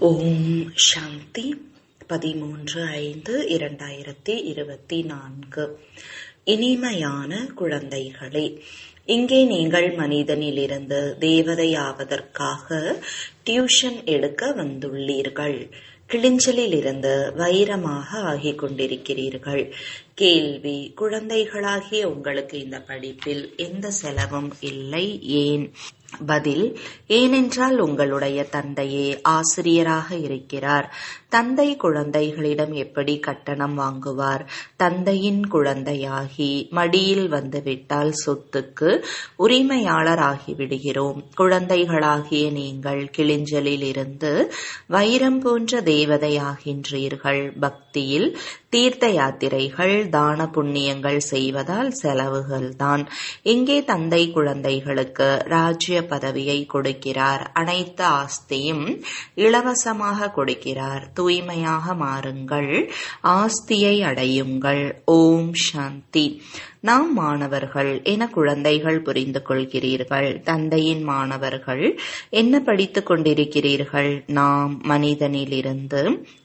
ஓம் சாந்தி பதிமூன்று ஐந்து இரண்டாயிரத்தி இருபத்தி நான்கு இனிமையான குழந்தைகளே இங்கே நீங்கள் மனிதனிலிருந்து தேவதையாவதற்காக டியூஷன் எடுக்க வந்துள்ளீர்கள் கிளிஞ்சலிலிருந்து வைரமாக ஆகிக் கொண்டிருக்கிறீர்கள் கேள்வி குழந்தைகளாகிய உங்களுக்கு இந்த படிப்பில் எந்த செலவும் இல்லை ஏன் பதில் ஏனென்றால் உங்களுடைய தந்தையே ஆசிரியராக இருக்கிறார் தந்தை குழந்தைகளிடம் எப்படி கட்டணம் வாங்குவார் தந்தையின் குழந்தையாகி மடியில் வந்துவிட்டால் சொத்துக்கு உரிமையாளர் ஆகிவிடுகிறோம் குழந்தைகளாகிய நீங்கள் கிளிஞ்சலில் இருந்து வைரம் போன்ற தேவதையாகின்றீர்கள் பக்தியில் தீர்த்த யாத்திரைகள் தான புண்ணியங்கள் செய்வதால் செலவுகள் தான் இங்கே தந்தை குழந்தைகளுக்கு ராஜ்ய பதவியை கொடுக்கிறார் அனைத்து ஆஸ்தியும் இலவசமாக கொடுக்கிறார் தூய்மையாக மாறுங்கள் ஆஸ்தியை அடையுங்கள் ஓம் சாந்தி நாம் மாணவர்கள் என குழந்தைகள் புரிந்து கொள்கிறீர்கள் தந்தையின் மாணவர்கள் என்ன படித்துக் கொண்டிருக்கிறீர்கள் நாம் மனிதனிலிருந்து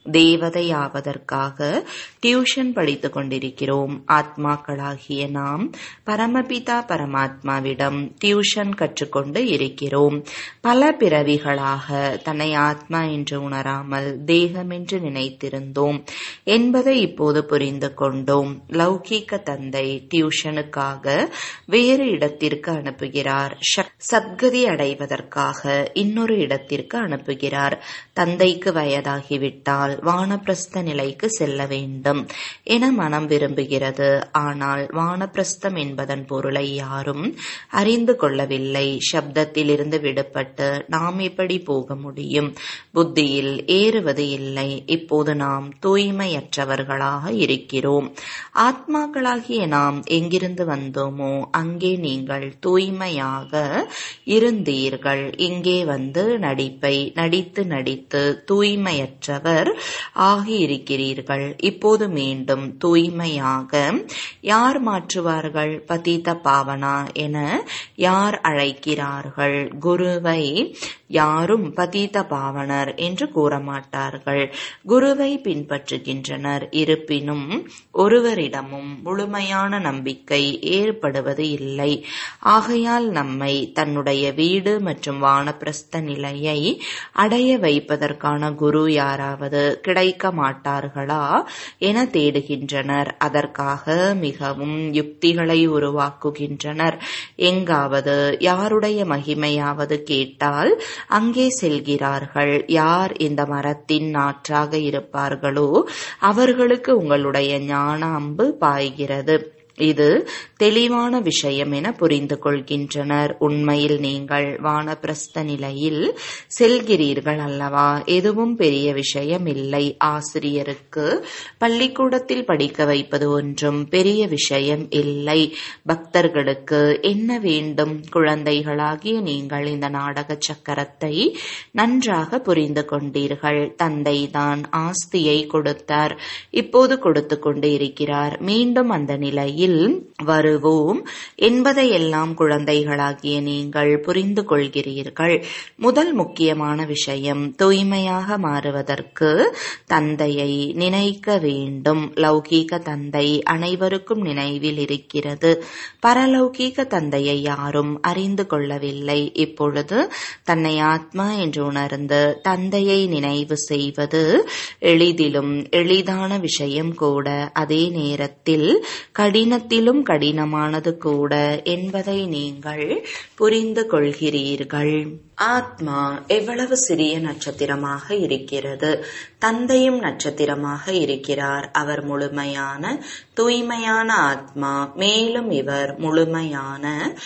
தேவதையாவதற்காக டியூஷன் படித்துக் கொண்டிருக்கிறோம் ஆத்மாக்களாகிய நாம் பரமபிதா பரமாத்மாவிடம் டியூஷன் கற்றுக்கொண்டு இருக்கிறோம் பல பிறவிகளாக தன்னை ஆத்மா என்று உணராமல் தேகம் என்று நினைத்திருந்தோம் என்பதை இப்போது புரிந்து கொண்டோம் லௌகீக தந்தை டியூஷனுக்காக வேறு இடத்திற்கு அனுப்புகிறார் சத்கதி அடைவதற்காக இன்னொரு இடத்திற்கு அனுப்புகிறார் தந்தைக்கு வயதாகிவிட்டால் வானப்பிரஸ்த நிலைக்கு செல்ல வேண்டும் என மனம் விரும்புகிறது ஆனால் வானப்பிரஸ்தம் என்பதன் பொருளை யாரும் அறிந்து கொள்ளவில்லை சப்தத்திலிருந்து விடுபட்டு நாம் எப்படி போக முடியும் புத்தியில் ஏறுவது இல்லை இப்போது நாம் தூய்மையற்றவர்களாக இருக்கிறோம் ஆத்மாக்களாகிய நாம் எங்கிருந்து வந்தோமோ அங்கே நீங்கள் தூய்மையாக இருந்தீர்கள் இங்கே வந்து நடிப்பை நடித்து நடித்து தூய்மையற்றவர் ஆகியிருக்கிறீர்கள் இப்போது மீண்டும் தூய்மையாக யார் மாற்றுவார்கள் பதீத பாவனா என யார் அழைக்கிறார்கள் குருவை யாரும் பதீத பாவனர் என்று கூற மாட்டார்கள் குருவை பின்பற்றுகின்றனர் இருப்பினும் ஒருவரிடமும் முழுமையான நம்பிக்கை ஏற்படுவது இல்லை ஆகையால் நம்மை தன்னுடைய வீடு மற்றும் வானப்பிரஸ்த நிலையை அடைய வைப்பதற்கான குரு யாராவது கிடைக்க மாட்டார்களா என தேடுகின்றனர் அதற்காக மிகவும் யுக்திகளை உருவாக்குகின்றனர் எங்காவது யாருடைய மகிமையாவது கேட்டால் அங்கே செல்கிறார்கள் யார் இந்த மரத்தின் நாற்றாக இருப்பார்களோ அவர்களுக்கு உங்களுடைய ஞான அம்பு பாய்கிறது இது தெளிவான விஷயம் என புரிந்து கொள்கின்றனர் உண்மையில் நீங்கள் வானப்பிரஸ்த நிலையில் செல்கிறீர்கள் அல்லவா எதுவும் பெரிய விஷயம் இல்லை ஆசிரியருக்கு பள்ளிக்கூடத்தில் படிக்க வைப்பது ஒன்றும் பெரிய விஷயம் இல்லை பக்தர்களுக்கு என்ன வேண்டும் குழந்தைகளாகிய நீங்கள் இந்த நாடக சக்கரத்தை நன்றாக புரிந்து கொண்டீர்கள் தந்தை தான் ஆஸ்தியை கொடுத்தார் இப்போது கொடுத்து கொண்டு இருக்கிறார் மீண்டும் அந்த நிலையில் வருவோம் என்பதையெல்லாம் குழந்தைகளாகிய நீங்கள் புரிந்து கொள்கிறீர்கள் முதல் முக்கியமான விஷயம் தூய்மையாக மாறுவதற்கு தந்தையை நினைக்க வேண்டும் லௌகீக தந்தை அனைவருக்கும் நினைவில் இருக்கிறது பரலௌகீக தந்தையை யாரும் அறிந்து கொள்ளவில்லை இப்பொழுது தன்னை ஆத்மா என்று உணர்ந்து தந்தையை நினைவு செய்வது எளிதிலும் எளிதான விஷயம் கூட அதே நேரத்தில் கடினத்திலும் கடினமானது கூட என்பதை நீங்கள் புரிந்து கொள்கிறீர்கள் ஆத்மா எவ்வளவு சிறிய நட்சத்திரமாக இருக்கிறது தந்தையும் நட்சத்திரமாக இருக்கிறார் அவர் முழுமையான தூய்மையான ஆத்மா மேலும் இவர் முழுமையான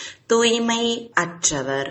தூய்மை அற்றவர்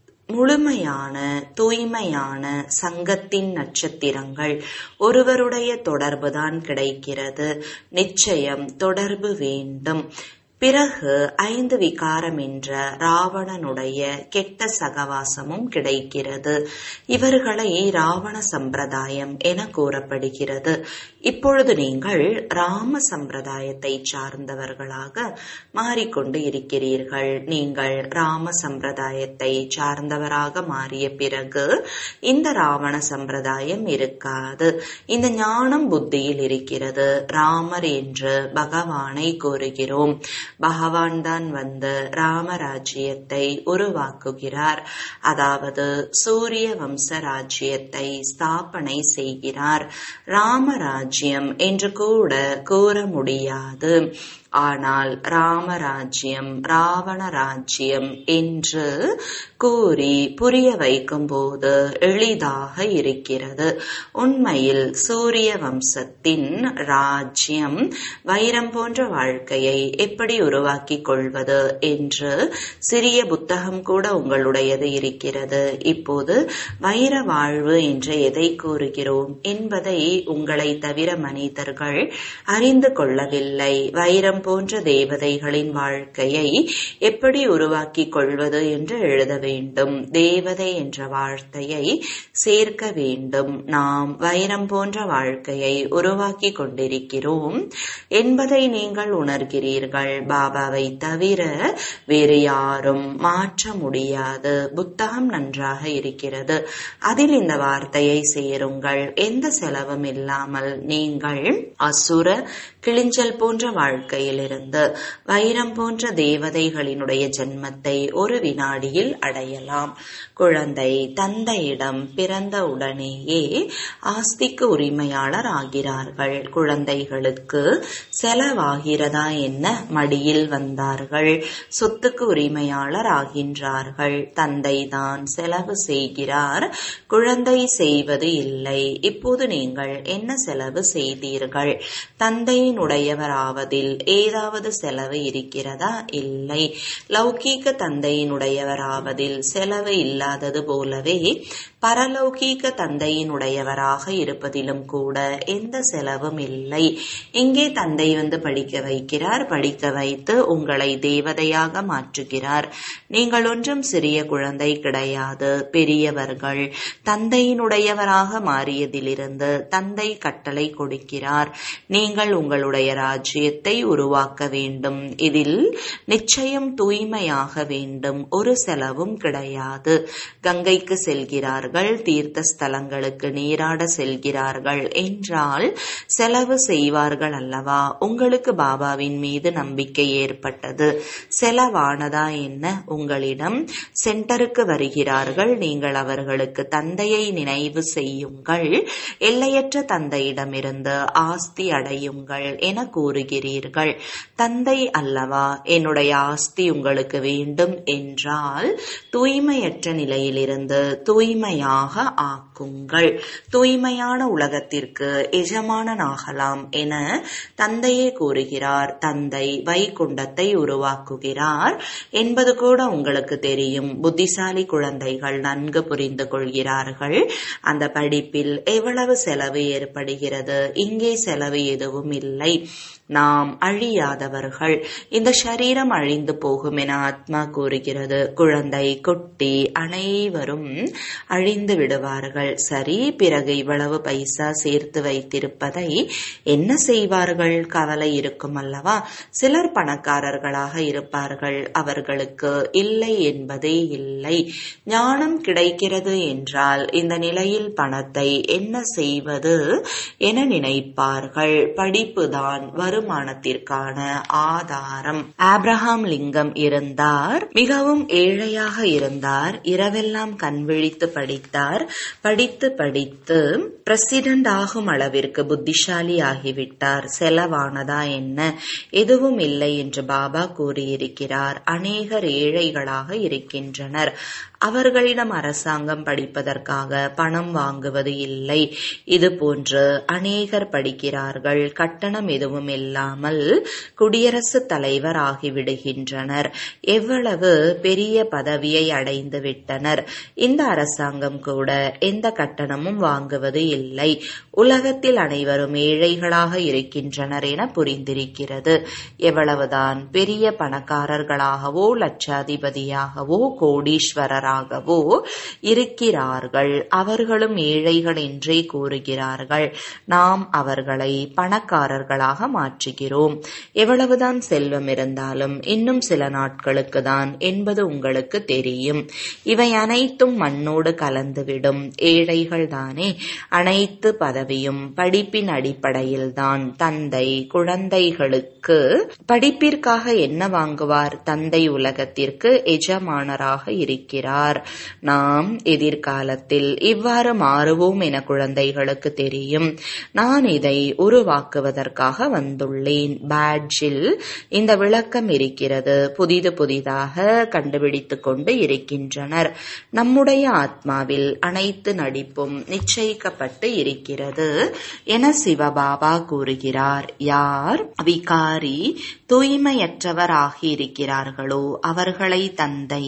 முழுமையான தூய்மையான சங்கத்தின் நட்சத்திரங்கள் ஒருவருடைய தொடர்புதான் கிடைக்கிறது நிச்சயம் தொடர்பு வேண்டும் பிறகு ஐந்து விகாரம் என்ற ராவணனுடைய கெட்ட சகவாசமும் கிடைக்கிறது இவர்களை ராவண சம்பிரதாயம் என கூறப்படுகிறது இப்பொழுது நீங்கள் ராம சம்பிரதாயத்தை சார்ந்தவர்களாக மாறிக்கொண்டு இருக்கிறீர்கள் நீங்கள் ராம சம்பிரதாயத்தை சார்ந்தவராக மாறிய பிறகு இந்த ராவண சம்பிரதாயம் இருக்காது இந்த ஞானம் புத்தியில் இருக்கிறது ராமர் என்று பகவானை கூறுகிறோம் பகவான் தான் வந்து ராமராஜ்யத்தை உருவாக்குகிறார் அதாவது சூரிய வம்ச ராஜ்யத்தை ஸ்தாபனை செய்கிறார் ராமராஜ்யம் என்று கூட கூற முடியாது ஆனால் ராமராஜ்யம் ராவண ராஜ்யம் என்று கூறி புரிய வைக்கும் போது எளிதாக இருக்கிறது உண்மையில் சூரிய வம்சத்தின் ராஜ்யம் வைரம் போன்ற வாழ்க்கையை எப்படி உருவாக்கிக் கொள்வது என்று சிறிய புத்தகம் கூட உங்களுடையது இருக்கிறது இப்போது வைர வாழ்வு என்று எதை கூறுகிறோம் என்பதை உங்களை தவிர மனிதர்கள் அறிந்து கொள்ளவில்லை வைரம் போன்ற தேவதைகளின் வாழ்க்கையை எப்படி உருவாக்கிக் கொள்வது என்று எழுத வேண்டும் தேவதை என்ற வார்த்தையை சேர்க்க வேண்டும் நாம் வைரம் போன்ற வாழ்க்கையை உருவாக்கி கொண்டிருக்கிறோம் என்பதை நீங்கள் உணர்கிறீர்கள் பாபாவை தவிர வேறு யாரும் மாற்ற முடியாது புத்தகம் நன்றாக இருக்கிறது அதில் இந்த வார்த்தையை சேருங்கள் எந்த செலவும் இல்லாமல் நீங்கள் அசுர கிளிஞ்சல் போன்ற வாழ்க்கையிலிருந்து வைரம் போன்ற தேவதைகளினுடைய ஜென்மத்தை ஒரு வினாடியில் அடையலாம் குழந்தை தந்தையிடம் பிறந்த உடனேயே ஆஸ்திக்கு உரிமையாளர் ஆகிறார்கள் குழந்தைகளுக்கு செலவாகிறதா என்ன மடியில் வந்தார்கள் சொத்துக்கு உரிமையாளர் ஆகின்றார்கள் தந்தை தான் செலவு செய்கிறார் குழந்தை செய்வது இல்லை இப்போது நீங்கள் என்ன செலவு செய்தீர்கள் தந்தையினுடையவராவதில் ஏதாவது செலவு இருக்கிறதா இல்லை லௌகீக தந்தையினுடையவராவதில் செலவு இல்லாதது போலவே பரலௌகீக தந்தையினுடையவராக இருப்பதிலும் கூட எந்த செலவும் இல்லை இங்கே தந்தை வந்து படிக்க வைக்கிறார் படிக்க வைத்து உங்களை தேவதையாக மாற்றுகிறார் நீங்கள் ஒன்றும் சிறிய குழந்தை கிடையாது பெரியவர்கள் தந்தையினுடையவராக மாறியதிலிருந்து தந்தை கட்டளை கொடுக்கிறார் நீங்கள் உங்களுடைய ராஜ்யத்தை உருவாக்க வேண்டும் இதில் நிச்சயம் தூய்மையாக வேண்டும் ஒரு செலவும் கிடையாது கங்கைக்கு செல்கிறார்கள் தீர்த்த ஸ்தலங்களுக்கு நீராட செல்கிறார்கள் என்றால் செலவு செய்வார்கள் அல்லவா உங்களுக்கு பாபாவின் மீது நம்பிக்கை ஏற்பட்டது செலவானதா என்ன உங்களிடம் சென்டருக்கு வருகிறார்கள் நீங்கள் அவர்களுக்கு தந்தையை நினைவு செய்யுங்கள் எல்லையற்ற தந்தையிடமிருந்து ஆஸ்தி அடையுங்கள் என கூறுகிறீர்கள் தந்தை அல்லவா என்னுடைய ஆஸ்தி உங்களுக்கு வேண்டும் என்றால் தூய்மையற்ற நிலையிலிருந்து தூய்மையாக ஆக்குங்கள் தூய்மையான உலகத்திற்கு எஜமானனாகலாம் என தந்தையே கூறுகிறார் தந்தை வைகுண்டத்தை உருவாக்குகிறார் என்பது கூட உங்களுக்கு தெரியும் புத்திசாலி குழந்தைகள் நன்கு புரிந்து கொள்கிறார்கள் அந்த படிப்பில் எவ்வளவு செலவு ஏற்படுகிறது இங்கே செலவு எதுவும் இல்லை நாம் அழியாதவர்கள் இந்த சரீரம் அழிந்து போகும் என ஆத்மா கூறுகிறது குழந்தை குட்டி அனைவரும் அழிந்து விடுவார்கள் சரி பிறகு இவ்வளவு பைசா சேர்த்து வைத்திருப்பதை என்ன செய்வார்கள் கவலை இருக்கும் அல்லவா சிலர் பணக்காரர்களாக இருப்பார்கள் அவர்களுக்கு இல்லை என்பதே இல்லை ஞானம் கிடைக்கிறது என்றால் இந்த நிலையில் பணத்தை என்ன செய்வது என நினைப்பார்கள் படிப்புதான் வருமானத்திற்கான ஆதாரம் ஆப்ரஹாம் லிங்கம் இருந்தார் மிகவும் ஏழையாக இருந்தார் இரவெல்லாம் கண் விழித்து படித்தார் படித்து படித்து பிரசிடென்ட் ஆகும் அளவிற்கு புத்திசாலி ஆகிவிட்டார் செலவானதா என்ன எதுவும் இல்லை என்று பாபா கூறியிருக்கிறார் அநேகர் ஏழைகளாக இருக்கின்றனர் அவர்களிடம் அரசாங்கம் படிப்பதற்காக பணம் வாங்குவது இல்லை இது போன்று அநேகர் படிக்கிறார்கள் கட்டணம் எதுவும் இல்லாமல் குடியரசுத் தலைவர் ஆகிவிடுகின்றனர் எவ்வளவு பெரிய பதவியை அடைந்து விட்டனர் இந்த அரசாங்கம் கூட எந்த கட்டணமும் வாங்குவது இல்லை உலகத்தில் அனைவரும் ஏழைகளாக இருக்கின்றனர் என புரிந்திருக்கிறது எவ்வளவுதான் பெரிய பணக்காரர்களாகவோ லட்சாதிபதியாகவோ கோடீஸ்வரராகவோ இருக்கிறார்கள் அவர்களும் ஏழைகள் என்றே கூறுகிறார்கள் நாம் அவர்களை பணக்காரர்களாக மாற்றுகிறோம் எவ்வளவுதான் செல்வம் இருந்தாலும் இன்னும் சில நாட்களுக்கு தான் என்பது உங்களுக்கு தெரியும் இவை அனைத்தும் மண்ணோடு கலந்துவிடும் ஏழைகள் தானே அனைத்து பதவியும் படிப்பின் அடிப்படையில் தான் தந்தை குழந்தைகளுக்கு படிப்பிற்காக என்ன வாங்குவார் தந்தை உலகத்திற்கு எஜமானராக இருக்கிறார் நாம் எதிர்காலத்தில் இவ்வாறு மாறுவோம் என குழந்தைகளுக்கு தெரியும் நான் இதை உருவாக்குவதற்காக வந்துள்ளேன் பேட்ஜில் இந்த விளக்கம் இருக்கிறது புதிது புதிதாக கண்டுபிடித்துக் கொண்டு இருக்கின்றனர் நம்முடைய ஆத்மாவில் அனைத்து நடிப்பும் நிச்சயிக்கப்பட்டு இருக்கிறது என சிவபாபா கூறுகிறார் யார் விகாரி தூய்மையற்றவராகி இருக்கிறார்களோ அவர்களை தந்தை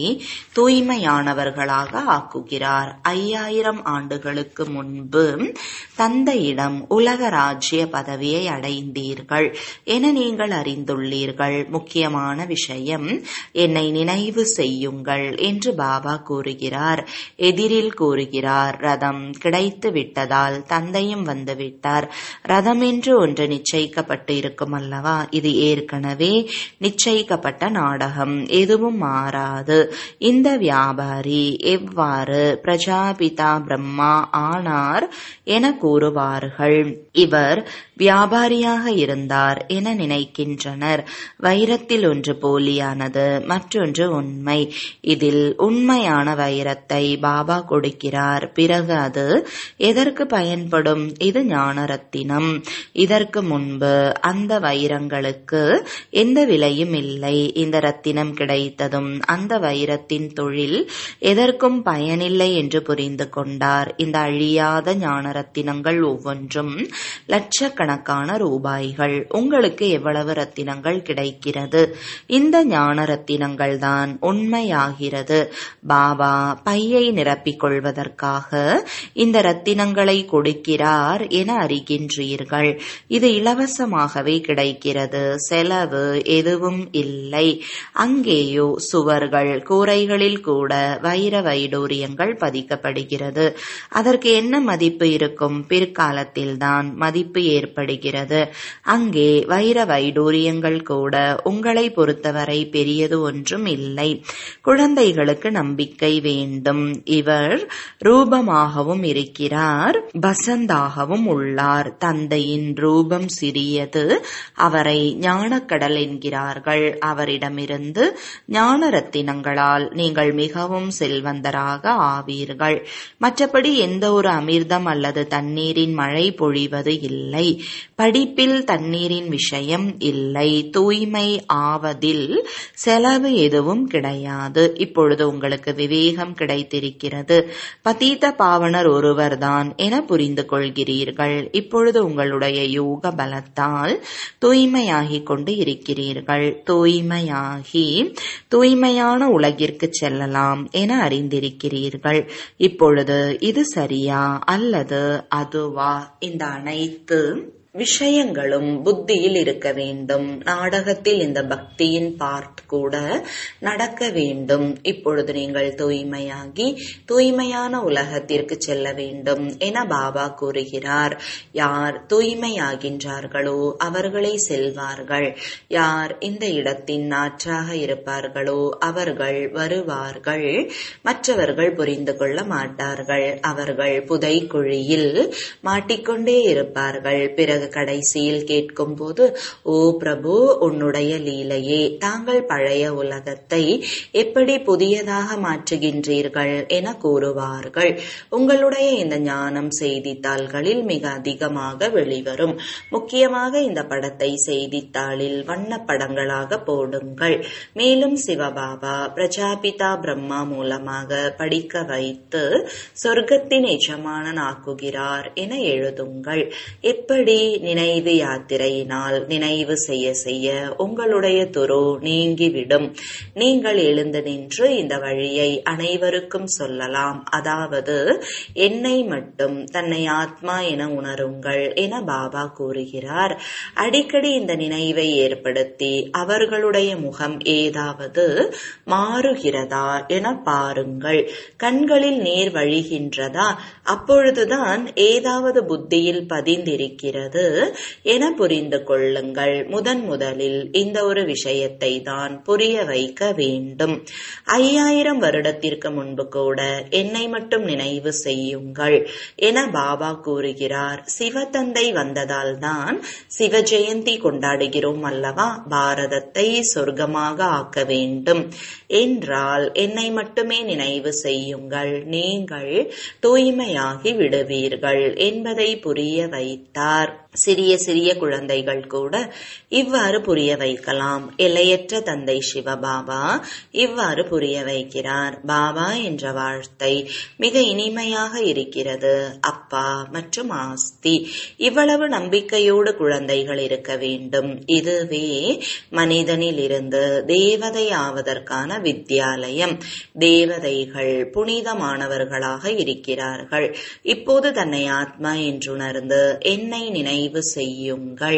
தூய்மையானவர்களாக ஆக்குகிறார் ஐயாயிரம் ஆண்டுகளுக்கு முன்பு தந்தையிடம் உலக ராஜ்ய பதவியை அடைந்தீர்கள் என நீங்கள் அறிந்துள்ளீர்கள் முக்கியமான விஷயம் என்னை நினைவு செய்யுங்கள் என்று பாபா கூறுகிறார் எதிரில் கூறுகிறார் ரதம் கிடைத்து விட்டதால் தந்தையும் வந்துவிட்டார் ரதம் என்று ஒன்று நிச்சயிக்கப்பட்டு இருக்கும் அல்லவா இது ஏற்கனவே நிச்சயிக்கப்பட்ட நாடகம் எதுவும் மாறாது இந்த வியாபாரி எவ்வாறு பிரஜாபிதா பிரம்மா ஆனார் என கூறுவார்கள் இவர் வியாபாரியாக இருந்தார் என நினைக்கின்றனர் வைரத்தில் ஒன்று போலியானது மற்றொன்று உண்மை இதில் உண்மையான வைரத்தை பாபா கொடுக்கிறார் பிறகு அது எதற்கு பயன்படும் இது ஞானரத்தினம் இதற்கு முன்பு அந்த வைரங்களுக்கு எந்த விலையும் இல்லை இந்த ரத்தினம் கிடைத்ததும் அந்த வைரத்தின் தொழில் எதற்கும் பயனில்லை என்று புரிந்து கொண்டார் இந்த அழியாத ஞான ரத்தினங்கள் ஒவ்வொன்றும் லட்சக்கணக்கான ரூபாய்கள் உங்களுக்கு எவ்வளவு ரத்தினங்கள் கிடைக்கிறது இந்த ஞான ரத்தினங்கள் தான் உண்மையாகிறது பாபா பையை நிரப்பிக் கொள்வதற்காக இந்த ரத்தினங்களை கொடுக்கிறார் என அறிகின்றீர்கள் இது இலவசமாகவே கிடைக்கிறது செலவு எதுவும் இல்லை அங்கேயோ சுவர்கள் கூரைகளில் கூட வைர வைடூரியங்கள் பதிக்கப்படுகிறது அதற்கு என்ன மதிப்பு இருக்கும் பிற்காலத்தில்தான் மதிப்பு ஏற்படுகிறது அங்கே வைர வைடூரியங்கள் கூட உங்களை பொறுத்தவரை பெரியது ஒன்றும் இல்லை குழந்தைகளுக்கு நம்பிக்கை வேண்டும் இவர் ரூபமாகவும் இருக்கிறார் பசந்தாகவும் உள்ளார் தந்தையின் ரூபம் சிறியது அவரை ஞானக்கடல் என்கிறார்கள் அவரிடமிருந்து ஞான ரத்தினங்களால் நீங்கள் மிகவும் செல்வந்தராக ஆவீர்கள் மற்றபடி எந்த ஒரு அமிர்தம் அல்லது தண்ணீரின் மழை பொழிவது இல்லை படிப்பில் தண்ணீரின் விஷயம் இல்லை தூய்மை ஆவதில் செலவு எதுவும் கிடையாது இப்பொழுது உங்களுக்கு விவேகம் கிடைத்திருக்கிறது பதீத பாவனர் ஒருவர்தான் என புரிந்து கொள்கிறீர்கள் இப்பொழுது உங்களுடைய யோக பலத்தால் தூய்மையாகிக் கொண்டு இருக்கிறீர்கள் தூய்மையாகி தூய்மையான உலகிற்கு செல்லலாம் என அறிந்திருக்கிறீர்கள் இப்பொழுது இது சரியா அல்லது அதுவா இந்த அனைத்து விஷயங்களும் புத்தியில் இருக்க வேண்டும் நாடகத்தில் இந்த பக்தியின் பார்ட் கூட நடக்க வேண்டும் இப்பொழுது நீங்கள் தூய்மையாகி தூய்மையான உலகத்திற்கு செல்ல வேண்டும் என பாபா கூறுகிறார் யார் தூய்மையாகின்றார்களோ அவர்களே செல்வார்கள் யார் இந்த இடத்தின் நாற்றாக இருப்பார்களோ அவர்கள் வருவார்கள் மற்றவர்கள் புரிந்து கொள்ள மாட்டார்கள் அவர்கள் புதைக்குழியில் மாட்டிக்கொண்டே இருப்பார்கள் பிறகு பிறகு கடைசியில் கேட்கும்போது ஓ பிரபு உன்னுடைய லீலையே தாங்கள் பழைய உலகத்தை எப்படி புதியதாக மாற்றுகின்றீர்கள் என கூறுவார்கள் உங்களுடைய இந்த ஞானம் செய்தித்தாள்களில் மிக அதிகமாக வெளிவரும் முக்கியமாக இந்த படத்தை செய்தித்தாளில் வண்ண படங்களாக போடுங்கள் மேலும் சிவபாபா பிரஜாபிதா பிரம்மா மூலமாக படிக்க வைத்து சொர்க்கத்தின் எஜமானன் ஆக்குகிறார் என எழுதுங்கள் எப்படி நினைவு யாத்திரையினால் நினைவு செய்ய செய்ய உங்களுடைய துரு நீங்கிவிடும் நீங்கள் எழுந்து நின்று இந்த வழியை அனைவருக்கும் சொல்லலாம் அதாவது என்னை மட்டும் தன்னை ஆத்மா என உணருங்கள் என பாபா கூறுகிறார் அடிக்கடி இந்த நினைவை ஏற்படுத்தி அவர்களுடைய முகம் ஏதாவது மாறுகிறதா என பாருங்கள் கண்களில் நீர் வழிகின்றதா அப்பொழுதுதான் ஏதாவது புத்தியில் பதிந்திருக்கிறது என புரிந்து கொள்ளுங்கள் முதன் முதலில் இந்த ஒரு விஷயத்தை தான் புரிய வைக்க வேண்டும் ஐயாயிரம் வருடத்திற்கு முன்பு கூட என்னை மட்டும் நினைவு செய்யுங்கள் என பாபா கூறுகிறார் சிவதந்தை வந்ததால் தான் சிவ ஜெயந்தி கொண்டாடுகிறோம் அல்லவா பாரதத்தை சொர்க்கமாக ஆக்க வேண்டும் என்றால் என்னை மட்டுமே நினைவு செய்யுங்கள் நீங்கள் தூய்மையாகி விடுவீர்கள் என்பதை புரிய வைத்தார் சிறிய சிறிய குழந்தைகள் கூட இவ்வாறு புரிய வைக்கலாம் எல்லையற்ற தந்தை சிவபாபா இவ்வாறு புரிய வைக்கிறார் பாபா என்ற வார்த்தை மிக இனிமையாக இருக்கிறது அப்பா மற்றும் ஆஸ்தி இவ்வளவு நம்பிக்கையோடு குழந்தைகள் இருக்க வேண்டும் இதுவே மனிதனில் இருந்து தேவதை ஆவதற்கான வித்தியாலயம் தேவதைகள் புனிதமானவர்களாக இருக்கிறார்கள் இப்போது தன்னை ஆத்மா என்றுணர்ந்து என்னை நினை நினைவு செய்யுங்கள்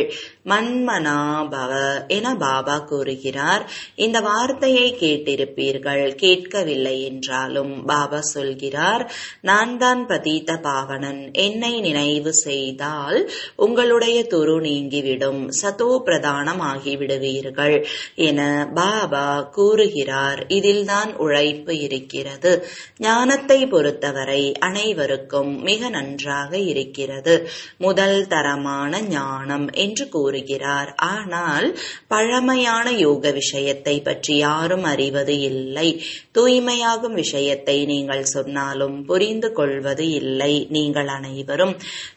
மன்மனாபவ என பாபா கூறுகிறார் இந்த வார்த்தையை கேட்டிருப்பீர்கள் கேட்கவில்லை என்றாலும் பாபா சொல்கிறார் நான் தான் பதீத பாவனன் என்னை நினைவு செய்தால் உங்களுடைய துரு நீங்கிவிடும் சதோ பிரதானம் ஆகிவிடுவீர்கள் என பாபா கூறுகிறார் இதில்தான் உழைப்பு இருக்கிறது ஞானத்தை பொறுத்தவரை அனைவருக்கும் மிக நன்றாக இருக்கிறது முதல் தரமான ஞானம் என்று கூறுகிறார் ஆனால் பழமையான யோக விஷயத்தை பற்றி யாரும் அறிவது இல்லை தூய்மையாகும் விஷயத்தை நீங்கள் சொன்னாலும் புரிந்து கொள்வது இல்லை நீங்கள் அனைவரும்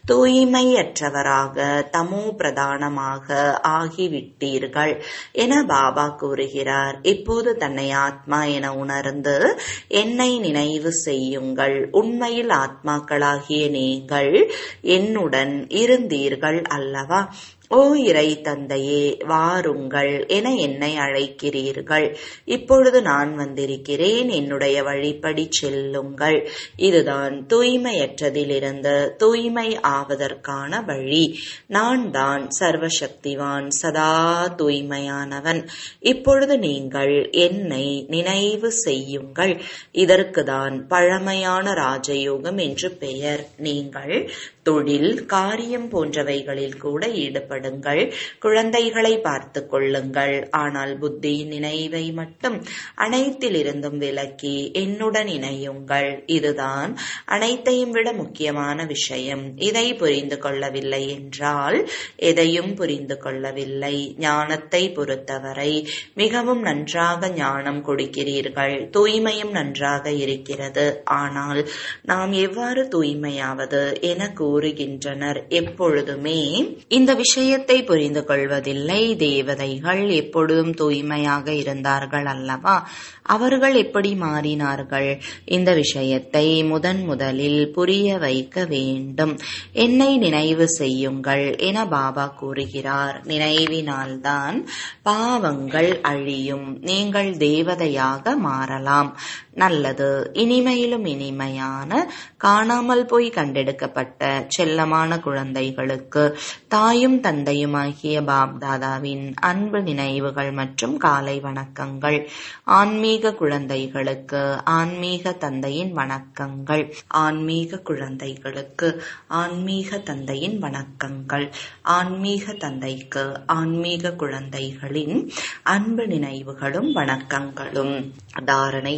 தூய்மையற்றவராக தமோ பிரதானமாக ஆகிவிட்டீர்கள் என பாபா கூறுகிறார் இப்போது தன்னை ஆத்மா என உணர்ந்து என்னை நினைவு செய்யுங்கள் உண்மையில் ஆத்மாக்களாகிய நீங்கள் என்னுடன் இருந்தீர்கள் அல்லவா ஓ இறை தந்தையே வாருங்கள் என என்னை அழைக்கிறீர்கள் இப்பொழுது நான் வந்திருக்கிறேன் என்னுடைய வழிப்படி செல்லுங்கள் இதுதான் தூய்மையற்றதிலிருந்து தூய்மை ஆவதற்கான வழி நான் தான் சர்வசக்திவான் சதா தூய்மையானவன் இப்பொழுது நீங்கள் என்னை நினைவு செய்யுங்கள் இதற்குதான் பழமையான ராஜயோகம் என்று பெயர் நீங்கள் தொழில் காரியம் போன்றவைகளில் கூட ஈடுபடுங்கள் குழந்தைகளை பார்த்து கொள்ளுங்கள் ஆனால் புத்தியின் நினைவை மட்டும் அனைத்திலிருந்தும் விலக்கி என்னுடன் இணையுங்கள் இதுதான் அனைத்தையும் விட முக்கியமான விஷயம் இதை புரிந்து கொள்ளவில்லை என்றால் எதையும் புரிந்து கொள்ளவில்லை ஞானத்தை பொறுத்தவரை மிகவும் நன்றாக ஞானம் கொடுக்கிறீர்கள் தூய்மையும் நன்றாக இருக்கிறது ஆனால் நாம் எவ்வாறு தூய்மையாவது என கூறுகின்றனர் எப்பொழுதுமே இந்த விஷயத்தை புரிந்து கொள்வதில்லை தேவதைகள் எப்பொழுதும் தூய்மையாக இருந்தார்கள் அல்லவா அவர்கள் எப்படி மாறினார்கள் இந்த விஷயத்தை முதன் முதலில் புரிய வைக்க வேண்டும் என்னை நினைவு செய்யுங்கள் என பாபா கூறுகிறார் நினைவினால்தான் பாவங்கள் அழியும் நீங்கள் தேவதையாக மாறலாம் நல்லது இனிமையிலும் இனிமையான காணாமல் போய் கண்டெடுக்கப்பட்ட செல்லமான குழந்தைகளுக்கு தாயும் தந்தையுமாகிய பாப்தாதாவின் அன்பு நினைவுகள் மற்றும் காலை வணக்கங்கள் ஆன்மீக குழந்தைகளுக்கு ஆன்மீக தந்தையின் வணக்கங்கள் ஆன்மீக குழந்தைகளுக்கு ஆன்மீக தந்தையின் வணக்கங்கள் ஆன்மீக தந்தைக்கு ஆன்மீக குழந்தைகளின் அன்பு நினைவுகளும் வணக்கங்களும் தாரணைக்கான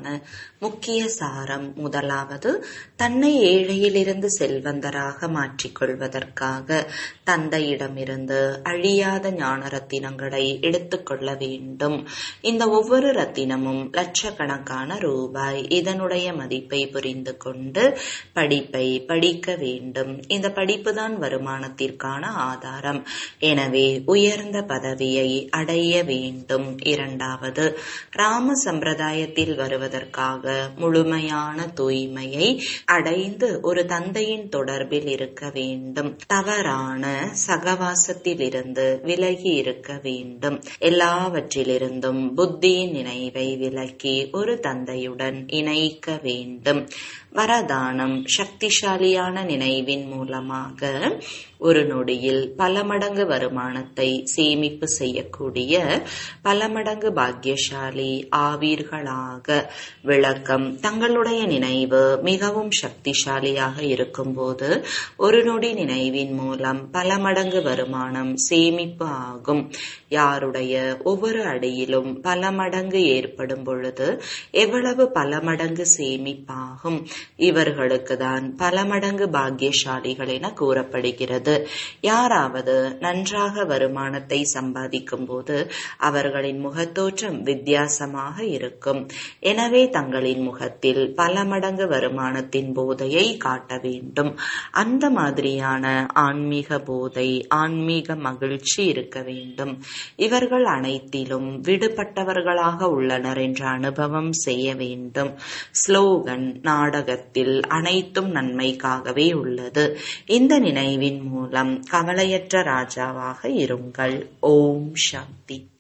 முக்கிய சாரம் முதலாவது தன்னை ஏழையிலிருந்து செல்வந்தராக மாற்றிக்கொள்வதற்காக தந்தையிடமிருந்து அழியாத ஞான ரத்தினங்களை எடுத்துக்கொள்ள வேண்டும் இந்த ஒவ்வொரு ரத்தினமும் லட்சக்கணக்கான ரூபாய் இதனுடைய மதிப்பை புரிந்து கொண்டு படிப்பை படிக்க வேண்டும் இந்த படிப்பு தான் வருமானத்திற்கான ஆதாரம் எனவே உயர்ந்த பதவியை அடைய வேண்டும் இரண்டாவது ராம சம்பிரதாயத்தில் வருவதற்காக முழுமையான தூய்மையை அடைந்து ஒரு தந்தையின் தொடர்பில் இருக்க வேண்டும் தவறான சகவாசத்தில் இருந்து விலகி இருக்க வேண்டும் எல்லாவற்றிலிருந்தும் புத்தியின் நினைவை விலக்கி ஒரு தந்தையுடன் இணைக்க வேண்டும் வரதானம் சக்திசாலியான நினைவின் மூலமாக ஒரு நொடியில் பல மடங்கு வருமானத்தை சேமிப்பு செய்யக்கூடிய பல மடங்கு பாக்கியசாலி ஆவீர்களாக விளக்கம் தங்களுடைய நினைவு மிகவும் சக்திசாலியாக இருக்கும்போது ஒரு நொடி நினைவின் மூலம் பல மடங்கு வருமானம் சேமிப்பு ஆகும் யாருடைய ஒவ்வொரு அடியிலும் பல மடங்கு ஏற்படும் பொழுது எவ்வளவு பல மடங்கு சேமிப்பாகும் இவர்களுக்கு தான் பல மடங்கு பாக்கியசாலிகள் என கூறப்படுகிறது யாராவது நன்றாக வருமானத்தை சம்பாதிக்கும் போது அவர்களின் முகத்தோற்றம் வித்தியாசமாக இருக்கும் எனவே தங்களின் முகத்தில் பல மடங்கு வருமானத்தின் போதையை காட்ட வேண்டும் அந்த மாதிரியான ஆன்மீக போதை ஆன்மீக மகிழ்ச்சி இருக்க வேண்டும் இவர்கள் அனைத்திலும் விடுபட்டவர்களாக உள்ளனர் என்ற அனுபவம் செய்ய வேண்டும் ஸ்லோகன் நாடகத்தில் அனைத்தும் நன்மைக்காகவே உள்ளது இந்த நினைவின் மூலம் கவலையற்ற ராஜாவாக இருங்கள் ஓம் சாந்தி